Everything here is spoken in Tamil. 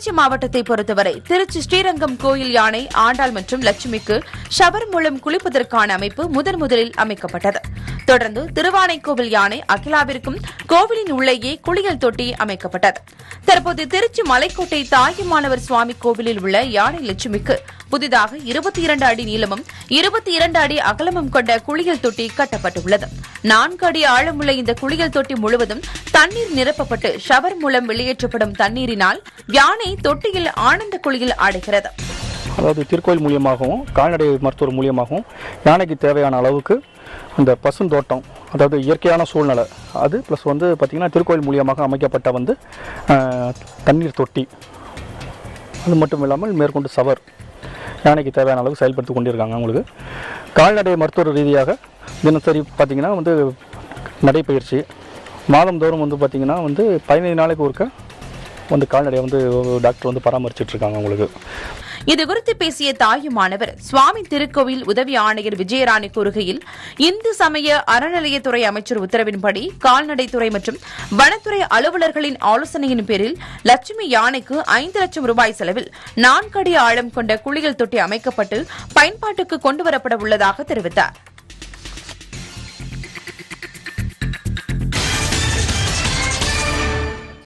திருச்சி மாவட்டத்தை பொறுத்தவரை திருச்சி ஸ்ரீரங்கம் கோயில் யானை ஆண்டாள் மற்றும் லட்சுமிக்கு ஷவர் மூலம் குளிப்பதற்கான அமைப்பு முதன் முதலில் அமைக்கப்பட்டது தொடர்ந்து திருவானைக்கோவில் யானை அகிலாவிற்கும் கோவிலின் உள்ளேயே குளியல் தொட்டி அமைக்கப்பட்டது தற்போது திருச்சி மலைக்கோட்டை தாயுமானவர் சுவாமி கோவிலில் உள்ள யானை லட்சுமிக்கு புதிதாக இருபத்தி இரண்டு அடி நீளமும் இருபத்தி இரண்டு அடி அகலமும் கொண்ட குளியல் தொட்டி கட்டப்பட்டுள்ளது நான்கு அடி ஆழமுள்ள இந்த குளியல் தொட்டி முழுவதும் தண்ணீர் நிரப்பப்பட்டு ஷவர் மூலம் வெளியேற்றப்படும் தண்ணீரினால் யானை தொட்டியில் ஆனந்த குளியல் ஆடுகிறது அதாவது திருக்கோயில் மூலியமாகவும் கால்நடை மருத்துவர் மூலியமாகவும் யானைக்கு தேவையான அளவுக்கு அந்த பசுந்தோட்டம் அதாவது இயற்கையான சூழ்நிலை அது ப்ளஸ் வந்து பார்த்திங்கன்னா திருக்கோயில் மூலியமாக அமைக்கப்பட்ட வந்து ஆஹ், தண்ணீர் தொட்டி அது மட்டும் இல்லாமல் மேற்கொண்டு சவர் யானைக்கு தேவையான அளவு செயல்படுத்தி கொண்டிருக்காங்க அவங்களுக்கு கால்நடை மருத்துவ ரீதியாக தினசரி பார்த்திங்கன்னா வந்து நடைப்பயிற்சி மாதந்தோறும் வந்து பார்த்திங்கன்னா வந்து பதினைந்து நாளைக்கு ஒருக்க வந்து கால்நடையை வந்து டாக்டர் வந்து பராமரிச்சிட்டு இருக்காங்க அவங்களுக்கு இதுகுறித்து பேசிய தாயுமானவர் சுவாமி திருக்கோவில் உதவி ஆணையர் விஜயராணி கூறுகையில் இந்து சமய அறநிலையத்துறை அமைச்சர் உத்தரவின்படி கால்நடைத்துறை மற்றும் வனத்துறை அலுவலர்களின் ஆலோசனையின் பேரில் லட்சுமி யானைக்கு ஐந்து லட்சம் ரூபாய் செலவில் நான்கு அடி ஆழம் கொண்ட குளியல் தொட்டி அமைக்கப்பட்டு பயன்பாட்டுக்கு கொண்டுவரப்பட உள்ளதாக தெரிவித்தார்